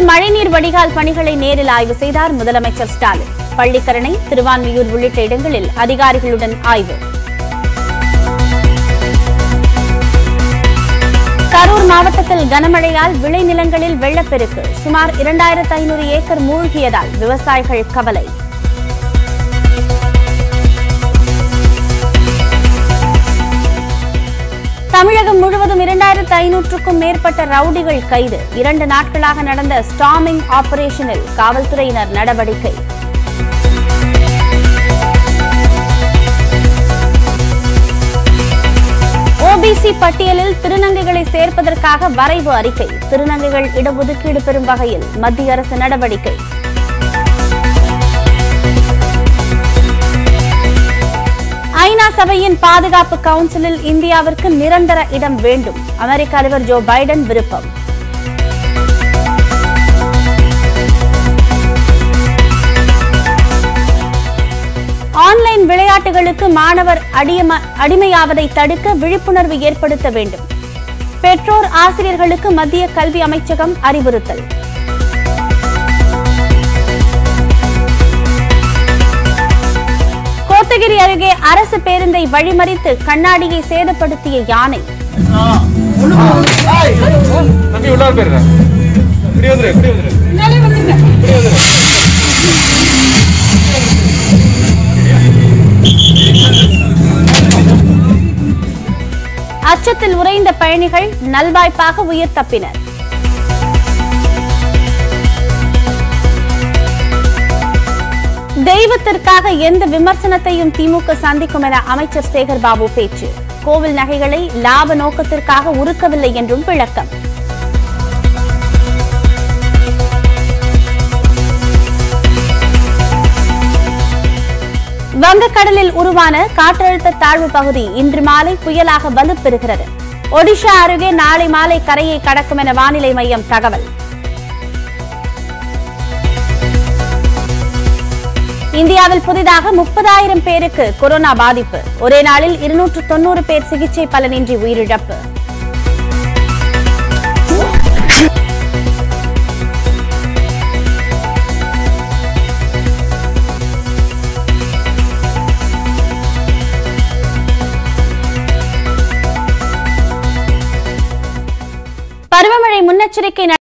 மழைநீர் வடிகால் பணிகளை நேரில் ஆய்வு செய்தார் முதலமைச்சர் ஸ்டாலின் பள்ளிக்கரணை திருவான்மியூர் உள்ளிட்ட இடங்களில் அதிகாரிகளுடன் ஆய்வு கரூர் மாவட்டத்தில் கனமழையால் விளைநிலங்களில் வெள்ளப்பெருக்கு சுமார் இரண்டாயிரத்து ஐநூறு ஏக்கர் மூழ்கியதால் விவசாயிகள் கவலை தமிழகம் முழுவதும் இரண்டாயிரத்து ஐநூற்றுக்கும் மேற்பட்ட ரவுடிகள் கைது இரண்டு நாட்களாக நடந்த ஸ்டாமிங் ஆபரேஷனில் காவல்துறையினர் நடவடிக்கை ஓபிசி பட்டியலில் திருநங்கைகளை சேர்ப்பதற்காக வரைவு அறிக்கை திருநங்கைகள் இடஒதுக்கீடு பெறும் வகையில் மத்திய அரசு நடவடிக்கை ஐநா சபையின் பாதுகாப்பு கவுன்சிலில் இந்தியாவிற்கு நிரந்தர இடம் வேண்டும் அமெரிக்க அதிபர் ஜோ பைடன் விருப்பம் ஆன்லைன் விளையாட்டுகளுக்கு மாணவர் அடியம- அடிமையாவதை தடுக்க விழிப்புணர்வு ஏற்படுத்த வேண்டும் பெற்றோர் ஆசிரியர்களுக்கு மத்திய கல்வி அமைச்சகம் அறிவுறுத்தல் கோத்தகிரி அருகே அரசு பேருந்தை வழிமறித்து கண்ணாடியை சேதப்படுத்திய யானை தம்பி உள்ளார போயிடுறேன் இப்படி வந்துரு இப்படி வந்துரு இப்படி வந்துரு அச்சத்தில் உறைந்த பயணிகள் நல்வாய்ப்பாக உயிர் தப்பினர் தெய்வத்திற்காக எந்த விமர்சனத்தையும் திமுக சந்திக்கும் என அமைச்சர் சேகர் பாபு பேச்சு கோவில் நகைகளை லாப நோக்கத்திற்காக உருக்கவில்லை என்றும் விளக்கம் வங்கக்கடலில் உருவான காற்றழுத்த தாழ்வு பகுதி இன்று மாலை புயலாக வலுப்பெறுகிறது ஒடிஷா அருகே நாளை மாலை கரையை கடக்கும் என வானிலை மையம் தகவல் இந்தியாவில் புதிதாக முப்பதாயிரம் பேருக்கு கொரோனா பாதிப்பு ஒரே நாளில் இருநூற்று தொன்னூறு பேர் சிகிச்சை பலனின்றி உயிரிழப்பு பருவமழை முன்னெச்சரிக்கை